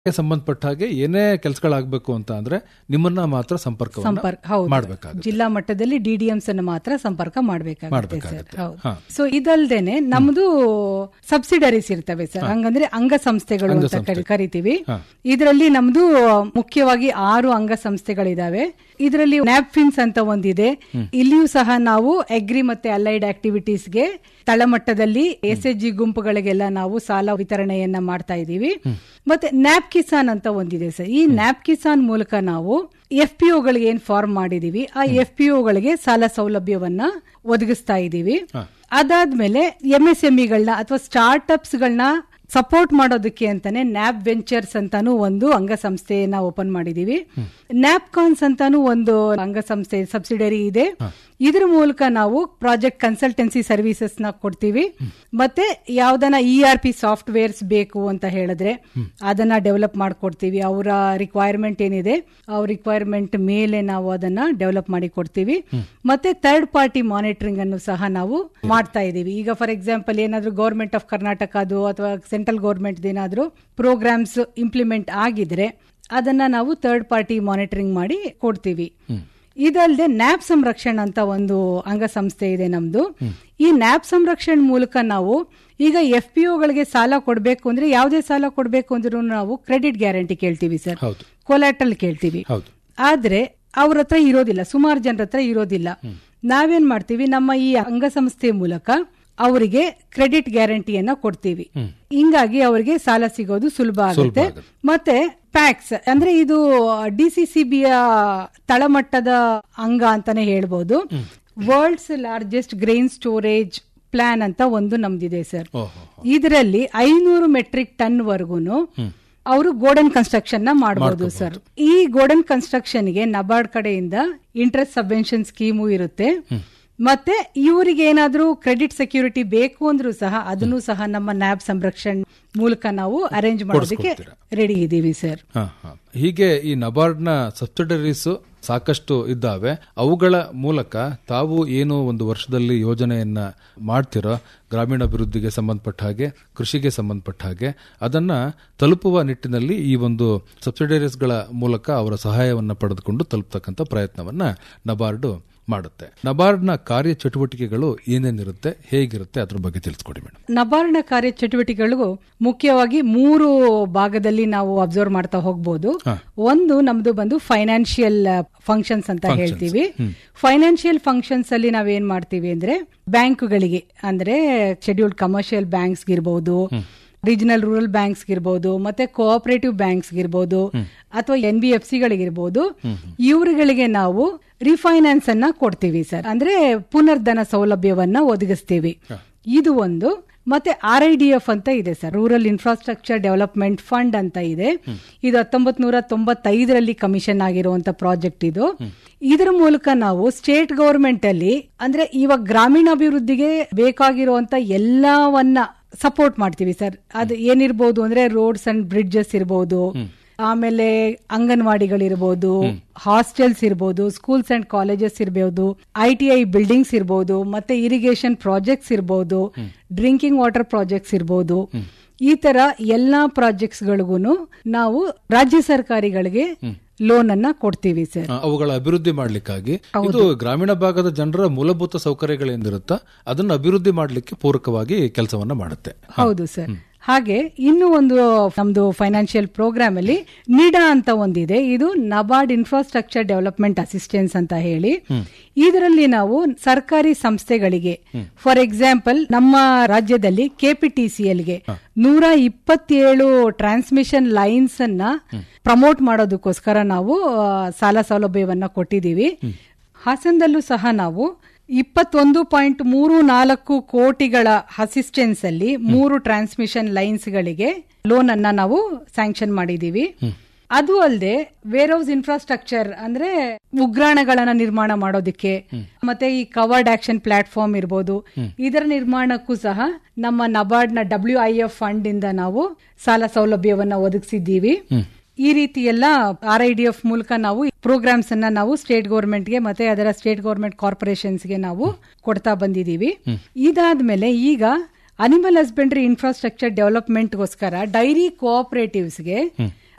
ಸಂಬಂಧಪಟ್ಟ ಹಾಗೆ ಏನೇ ಕೆಲಸಗಳಾಗಬೇಕು ಅಂತ ಅಂದ್ರೆ ನಿಮ್ಮನ್ನ ಮಾತ್ರ ಸಂಪರ್ಕ ಸಂಪರ್ಕ ಹೌದು ಮಾಡ್ಬೇಕಾಗುತ್ತೆ ಜಿಲ್ಲಾ ಮಟ್ಟದಲ್ಲಿ ಡಿಡಿಎಂಸ್ ಅನ್ನು ಮಾತ್ರ ಸಂಪರ್ಕ ಮಾಡಬೇಕಾಗುತ್ತೆ ಸರ್ ಮಾಡ್ಬೇಕಾಗತ್ತೆ. ಹೌದು ಹಾ. ಸೊ ಇದಲ್ದೇನೆ ನಮ್ದು ಸಬ್ಸಿಡರೀಸ್ ಇರ್ತವೆ ಸರ್ ಹಂಗಂದ್ರೆ ಅಂಗಸಂಸ್ಥೆಗಳು ಅಂತ ಕರಿ- ಕರಿತೀವಿ ಇದರಲ್ಲಿ ನಮ್ದು ಮುಖ್ಯವಾಗಿ ಆರು ಅಂಗಸಂಸ್ಥೆಗಳಿದಾವೆ ಇದರಲ್ಲಿ ನ್ಯಾಪ್ಫಿನ್ಸ್ ಅಂತ ಒಂದಿದೆ ಇಲ್ಲಿಯೂ ಸಹ ನಾವು ಅಗ್ರಿ ಮತ್ತೆ ಅಲೈಡ್ ಆಕ್ಟಿವಿಟೀಸ್ಗೆ ತಳಮಟ್ಟದಲ್ಲಿ ಎಸ್ ಎಚ್ ಜಿ ಗುಂಪುಗಳಿಗೆಲ್ಲ ನಾವು ಸಾಲ ವಿತರಣೆಯನ್ನ ಮಾಡ್ತಾ ಇದೀವಿ ಮತ್ತೆ ನ್ಯಾಪ್ ಕಿಸಾನ್ ಅಂತ ಒಂದಿದೆ ಸರ್ ಈ ನ್ಯಾಪ್ ಕಿಸಾನ್ ಮೂಲಕ ನಾವು ಎಫ್ ಪಿ ಒಗಳಿಗೆ ಏನ್ ಫಾರ್ಮ್ ಮಾಡಿದೀವಿ ಆ ಎಫ್ ಪಿ ಒಗಳಿಗೆ ಸಾಲ ಸೌಲಭ್ಯವನ್ನ ಒದಗಿಸ್ತಾ ಇದೀವಿ ಅದಾದ್ಮೇಲೆ ಎಂ ಎಸ್ ಎಂಇಗಳನ್ನ ಅಥವಾ ಸ್ಟಾರ್ಟ್ಅಪ್ಸ್ ಗಳನ್ನ ಸಪೋರ್ಟ್ ಮಾಡೋದಕ್ಕೆ ಅಂತಾನೆ ನ್ಯಾಪ್ ವೆಂಚರ್ಸ್ ಅಂತಾನು ಒಂದು ಅಂಗಸಂಸ್ಥೆಯನ್ನ ಓಪನ್ ಮಾಡಿದೀವಿ ನ್ಯಾಪ್ಕಾನ್ಸ್ ಅಂತಾನು ಒಂದು ಅಂಗಸಂಸ್ಥೆ ಸಬ್ಸಿಡರಿ ಇದೆ ಇದ್ರ ಮೂಲಕ ನಾವು ಪ್ರಾಜೆಕ್ಟ್ ಕನ್ಸಲ್ಟೆನ್ಸಿ ಸರ್ವಿಸಸ್ ನ ಕೊಡ್ತೀವಿ ಮತ್ತೆ ಯಾವ್ದನ ಇ ಆರ್ ಪಿ ಸಾಫ್ಟ್ವೇರ್ಸ್ ಬೇಕು ಅಂತ ಹೇಳಿದ್ರೆ ಅದನ್ನ ಡೆವಲಪ್ ಮಾಡ್ಕೊಡ್ತೀವಿ ಅವರ ರಿಕ್ವೈರ್ಮೆಂಟ್ ಏನಿದೆ ಅವ್ರ ರಿಕ್ವೈರ್ಮೆಂಟ್ ಮೇಲೆ ನಾವು ಅದನ್ನ ಡೆವಲಪ್ ಮಾಡಿ ಕೊಡ್ತೀವಿ ಮತ್ತೆ ಥರ್ಡ್ ಪಾರ್ಟಿ ಮಾನಿಟರಿಂಗ್ ಅನ್ನು ಸಹ ನಾವು ಮಾಡ್ತಾ ಇದೀವಿ ಈಗ ಫಾರ್ ಎಕ್ಸಾಂಪಲ್ ಏನಾದ್ರೂ ಗೌರ್ಮೆಂಟ್ ಆಫ್ ಕರ್ನಾಟಕದು ಅಥವಾ ಸೆಂಟ್ರಲ್ ಗೌರ್ಮೆಂಟ್ ಏನಾದ್ರೂ ಪ್ರೋಗ್ರಾಮ್ಸ್ ಇಂಪ್ಲಿಮೆಂಟ್ ಆಗಿದ್ರೆ ಅದನ್ನ ನಾವು ಥರ್ಡ್ ಪಾರ್ಟಿ ಮಾನಿಟರಿಂಗ್ ಮಾಡಿ ಕೊಡ್ತೀವಿ ಇದಲ್ಲದೆ ನ್ಯಾಪ್ ಸಂರಕ್ಷಣ್ ಅಂತ ಒಂದು ಅಂಗಸಂಸ್ಥೆ ಇದೆ ನಮ್ದು ಈ ನ್ಯಾಪ್ ಸಂರಕ್ಷಣ್ ಮೂಲಕ ನಾವು ಈಗ ಎಫ್ ಪಿ ಒಗಳಿಗೆ ಸಾಲ ಕೊಡಬೇಕು ಅಂದ್ರೆ ಯಾವುದೇ ಸಾಲ ಕೊಡಬೇಕು ಅಂದ್ರೂ ನಾವು ಕ್ರೆಡಿಟ್ ಗ್ಯಾರಂಟಿ ಕೇಳ್ತೀವಿ ಸರ್ ಹೌದು ಕೊಲಾಟ್ರಲ್ ಕೇಳ್ತೀವಿ ಹೌದು ಆದ್ರೆ ಅವ್ರ ಹತ್ರ ಇರೋದಿಲ್ಲ ಸುಮಾರು ಜನರ ಹತ್ರ ಇರೋದಿಲ್ಲ ನಾವೇನ್ ಮಾಡ್ತೀವಿ ನಮ್ಮ ಈ ಅಂಗಸಂಸ್ಥೆ ಮೂಲಕ ಅವರಿಗೆ ಕ್ರೆಡಿಟ್ ಗ್ಯಾರಂಟಿಯನ್ನ ಕೊಡ್ತೀವಿ ಹಿಂಗಾಗಿ ಅವರಿಗೆ ಸಾಲ ಸಿಗೋದು ಸುಲಭ ಆಗುತ್ತೆ ಮತ್ತೆ ಪ್ಯಾಕ್ಸ್ ಅಂದ್ರೆ ಇದು ಡಿಸಿಸಿಬಿಯ ತಳಮಟ್ಟದ ಅಂಗ ಅಂತಾನೆ ಹೇಳ್ಬೋದು world's largest grain storage plan ಅಂತ ಒಂದು ನಮ್ದಿದೆ ಸರ್ ಓಹೋ ಇದರಲ್ಲಿ ಐನೂರು ಮೆಟ್ರಿಕ್ ಟನ್ ವರ್ಗುನು ಅವರು ಗೋಡನ್ ಕನ್ಸ್ಟ್ರಕ್ಷನ್ ನ ಮಾಡಬಹುದು ಸರ್ ಈ ಗೋಡನ್ ಕನ್ಸ್ಟ್ರಕ್ಷನ್ ಗೆ ನಬಾರ್ಡ್ ಕಡೆಯಿಂದ ಇಂಟ್ರೆಸ್ಟ್ ಸಬ್ವೆನ್ಷನ್ ಸ್ಕೀಮು ಇರುತ್ತೆ ಮತ್ತೆ ಇವರಿಗೆ ಏನಾದ್ರೂ ಕ್ರೆಡಿಟ್ ಸೆಕ್ಯೂರಿಟಿ ಬೇಕು ಅಂದ್ರೂ ಸಹ ಅದನ್ನು ಸಹ ನಮ್ಮ ನ್ಯಾಬ್ ಸಂರಕ್ಷಣ್ ಮೂಲಕ ನಾವು ಅರೇಂಜ್ ಮಾಡೋದಕ್ಕೆ ರೆಡಿ ಇದೀವಿ ಸರ್ ಹ, ಹ. ಹೀಗೆ ಈ ನಬಾರ್ಡ್ನ ಸಬ್ಸಿಡರೀಸ್ ಸಾಕಷ್ಟು ಇದ್ದಾವೆ ಅವುಗಳ ಮೂಲಕ ತಾವು ಏನು ಒಂದು ವರ್ಷದಲ್ಲಿ ಯೋಜನೆಯನ್ನ ಮಾಡ್ತಿರೋ ಗ್ರಾಮೀಣಾಭಿವೃದ್ಧಿಗೆ ಸಂಬಂಧಪಟ್ಟ ಹಾಗೆ ಕೃಷಿಗೆ ಸಂಬಂಧಪಟ್ಟ ಹಾಗೆ ಅದನ್ನ ತಲುಪುವ ನಿಟ್ಟಿನಲ್ಲಿ ಈ ಒಂದು ಸಬ್ಸಿಡರೀಸ್ಗಳ ಮೂಲಕ ಅವರ ಸಹಾಯವನ್ನ ಪಡೆದುಕೊಂಡು ತಲುಪತಕ್ಕಂಥ ಪ್ರಯತ್ನವನ್ನ ನಬಾರ್ಡ್ ಮಾಡುತ್ತೆ ನಬಾರ್ಡ್ನ ಕಾರ್ಯ ಚಟುವಟಿಕೆಗಳು ಏನೇನಿರುತ್ತೆ ಹೇಗಿರುತ್ತೆ ಅದ್ರ ಬಗ್ಗೆ ತಿಳಿಸ್ಕೊಡಿ ಮೇಡಮ್ ನಬಾರ್ಡ್ನ ಕಾರ್ಯ ಚಟುವಟಿಕೆಗಳು ಮುಖ್ಯವಾಗಿ ಮೂರು ಭಾಗದಲ್ಲಿ ನಾವು ಅಬ್ಸರ್ವ್ ಮಾಡ್ತಾ ಹೋಗ್ಬೋದು ಒಂದು ನಮ್ದು ಬಂದು ಫೈನಾನ್ಷಿಯಲ್ ಫಂಕ್ಷನ್ಸ್ ಅಂತ ಹೇಳ್ತೀವಿ ಫೈನಾನ್ಷಿಯಲ್ ಫಂಕ್ಷನ್ಸ್ ಅಲ್ಲಿ ನಾವೇನ್ ಮಾಡ್ತೀವಿ ಅಂದ್ರೆ ಬ್ಯಾಂಕ್ಗಳಿಗೆ ಅಂದ್ರೆ ಶೆಡ್ಯೂಲ್ಡ್ ಕಮರ್ಷಿಯಲ್ ಬ್ಯಾಂಕ್ಸ್ ಇರ್ಬೋದು ರೀಜನಲ್ ರೂರಲ್ ಬ್ಯಾಂಕ್ಸ್ ಇರ್ಬೋದು ಮತ್ತೆ ಕೋಆಪರೇಟಿವ್ ಬ್ಯಾಂಕ್ಸ್ ಇರ್ಬೋದು ಅಥವಾ ಎನ್ ಬಿ ಎಫ್ ಸಿಗಳಿಗಿರ್ಬೋದು ಇವರುಗಳಿಗೆ ನಾವು ರಿಫೈನಾನ್ಸ್ ಅನ್ನ ಕೊಡ್ತೀವಿ ಸರ್ ಅಂದ್ರೆ ಪುನರ್ಧನ ಸೌಲಭ್ಯವನ್ನ ಒದಗಿಸ್ತೀವಿ ಇದು ಒಂದು ಮತ್ತೆ ಆರ್ ಐ ಡಿ ಎಫ್ ಅಂತ ಇದೆ sir rural infrastructure development fund ಅಂತ ಇದೆ ಇದು ಹತ್ತೊಂಬತ್ ನೂರ ತೊಂಬತ್ತೈದರಲ್ಲಿ ಕಮಿಷನ್ ಆಗಿರುವಂತ ಪ್ರಾಜೆಕ್ಟ್ ಇದು ಇದರ ಮೂಲಕ ನಾವು ಸ್ಟೇಟ್ ಗವರ್ಮೆಂಟ್ ಅಲ್ಲಿ ಅಂದ್ರೆ ಇವಾಗ ಗ್ರಾಮೀಣಾಭಿವೃದ್ಧಿಗೆ ಬೇಕಾಗಿರುವಂತ ಎಲ್ಲವನ್ನ ಸಪೋರ್ಟ್ ಮಾಡ್ತೀವಿ ಸರ್ ಅದು ಏನಿರ್ಬೋದು ಅಂದ್ರೆ ರೋಡ್ಸ್ ಅಂಡ್ ಬ್ರಿಡ್ಜಸ್ ಇರ್ಬೋದು ಆಮೇಲೆ ಅಂಗನವಾಡಿಗಳಿರ್ಬೋದು ಹಾಸ್ಟೆಲ್ಸ್ ಇರ್ಬೋದು ಸ್ಕೂಲ್ಸ್ ಅಂಡ್ ಕಾಲೇಜಸ್ ಇರ್ಬೋದು ಐ ಟಿ ಐ ಬಿಲ್ಡಿಂಗ್ಸ್ ಇರ್ಬೋದು ಮತ್ತೆ ಇರಿಗೇಷನ್ ಪ್ರಾಜೆಕ್ಟ್ಸ್ ಇರ್ಬೋದು ಡ್ರಿಂಕಿಂಗ್ ವಾಟರ್ ಪ್ರಾಜೆಕ್ಟ್ಸ್ ಇರ್ಬೋದು ಈ ತರ ಎಲ್ಲಾ ಪ್ರಾಜೆಕ್ಟ್ಸ್ ಗಳಿಗೂ ನಾವು ರಾಜ್ಯ ಸರ್ಕಾರಿಗಳಿಗೆ ಲೋನ್ ಅನ್ನ ಕೊಡ್ತೀವಿ ಸರ್ ಆ, ಅವುಗಳ ಅಭಿವೃದ್ಧಿ ಮಾಡ್ಲಿಕ್ಕಾಗಿ ಇದು ಗ್ರಾಮೀಣ ಭಾಗದ ಜನರ ಮೂಲಭೂತ ಸೌಕರ್ಯಗಳೇನಿರುತ್ತ ಅದನ್ನು ಅಭಿವೃದ್ಧಿ ಮಾಡಲಿಕ್ಕೆ ಪೂರಕವಾಗಿ ಕೆಲಸವನ್ನ ಮಾಡುತ್ತೆ ಹೌದು ಸರ್ ಹಾಗೆ ಇನ್ನು ಒಂದು ನಮ್ದು ಫೈನಾನ್ಷಿಯಲ್ ಪ್ರೋಗ್ರಾಮ್ ಅಲ್ಲಿ ನಿಡಾ ಅಂತ ಒಂದಿದೆ ಇದು ನಬಾರ್ಡ್ ಇನ್ಫ್ರಾಸ್ಟ್ರಕ್ಚರ್ ಡೆವಲಪ್ಮೆಂಟ್ ಅಸಿಸ್ಟೆನ್ಸ್ ಅಂತ ಹೇಳಿ ಇದರಲ್ಲಿ ನಾವು ಸರ್ಕಾರಿ ಸಂಸ್ಥೆಗಳಿಗೆ ಫಾರ್ ಎಕ್ಸಾಂಪಲ್ ನಮ್ಮ ರಾಜ್ಯದಲ್ಲಿ ಕೆಪಿಟಿಸಿಎಲ್ಗೆ ನೂರ ಇಪ್ಪತ್ತೇಳು ಟ್ರಾನ್ಸ್ಮಿಷನ್ ಲೈನ್ಸ್ ಅನ್ನ ಪ್ರಮೋಟ್ ಮಾಡೋದಕ್ಕೋಸ್ಕರ ನಾವು ಆ, ಸಾಲ ಸೌಲಭ್ಯವನ್ನ ಕೊಟ್ಟಿದ್ದೀವಿ ಹಾಸನದಲ್ಲೂ ಸಹ ನಾವು ಇಪ್ಪತ್ತೊಂದು ಪಾಯಿಂಟ್ ಮೂರು ನಾಲ್ಕು ಕೋಟಿಗಳ ಅಸಿಸ್ಟೆನ್ಸ್ ಅಲ್ಲಿ ಮೂರು ಟ್ರಾನ್ಸ್ಮಿಷನ್ ಲೈನ್ಸ್ ಗಳಿಗೆ ಲೋನ್ ಅನ್ನ ನಾವು ಸ್ಯಾಂಕ್ಷನ್ ಮಾಡಿದೀವಿ ಅದು ಅಲ್ಲದೆ ವೇರ್ ಹೌಸ್ ಇನ್ಫ್ರಾಸ್ಟ್ರಕ್ಚರ್ ಅಂದ್ರೆ ಉಗ್ರಾಣಗಳನ್ನ ನಿರ್ಮಾಣ ಮಾಡೋದಕ್ಕೆ ಮತ್ತೆ ಈ ಕವರ್ಡ್ ಆಕ್ಷನ್ ಪ್ಲಾಟ್ಫಾರ್ಮ್ ಇರ್ಬೋದು ಇದರ ನಿರ್ಮಾಣಕ್ಕೂ ಸಹ ನಮ್ಮ ನಬಾರ್ಡ್ ನ ಡಬ್ಲ್ಯೂ ಐ ಎಫ್ ಫಂಡ್ ಇಂದ ನಾವು ಸಾಲ ಸೌಲಭ್ಯವನ್ನ ಒದಗಿಸಿದ್ದೀವಿ ಈ ರೀತಿ ಎಲ್ಲ ಆರ್ ಐ ಡಿ ಎಫ್ ಮೂಲಕ ನಾವು ಪ್ರೋಗ್ರಾಮ್ಸ್ ಅನ್ನ ನಾವು ಸ್ಟೇಟ್ ಗೌರ್ಮೆಂಟ್ ಗೆ ಮತ್ತೆ ಅದರ ಸ್ಟೇಟ್ ಗೌರ್ಮೆಂಟ್ ಕಾರ್ಪೊರೇಷನ್ಸ್ ಗೆ ನಾವು ಕೊಡ್ತಾ ಬಂದಿದೀವಿ ಇದಾದ್ಮೇಲೆ ಈಗ ಅನಿಮಲ್ ಹಸ್ಬೆಂಡ್ರಿ ಇನ್ಫ್ರಾಸ್ಟ್ರಕ್ಚರ್ ಡೆವಲಪ್ಮೆಂಟ್ಗೋಸ್ಕರ ಡೈರಿ ಕೋಆಪರೇಟಿವ್ಸ್ಗೆ